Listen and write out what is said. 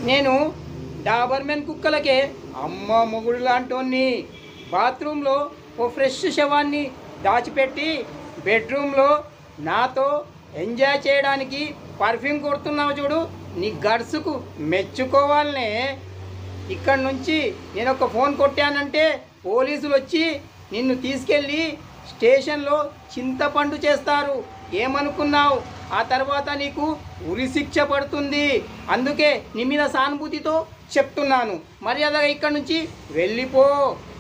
నేను డాబర్మెన్ కుక్కలకే అమ్మ మొగుడు లాంటోన్ని బాత్రూంలో ఓ ఫ్రెష్ శవాన్ని దాచిపెట్టి బెడ్రూమ్లో నాతో ఎంజాయ్ చేయడానికి పర్ఫ్యూమ్ కొడుతున్నావు చూడు నీ గడ్సుకు మెచ్చుకోవాలనే ఇక్కడ నుంచి నేను ఒక ఫోన్ కొట్టానంటే పోలీసులు వచ్చి నిన్ను తీసుకెళ్ళి స్టేషన్లో చింతపండు చేస్తారు ఏమనుకున్నావు ఆ తర్వాత నీకు ఉరి శిక్ష పడుతుంది అందుకే నీ మీద సానుభూతితో చెప్తున్నాను మర్యాదగా ఇక్కడి నుంచి వెళ్ళిపో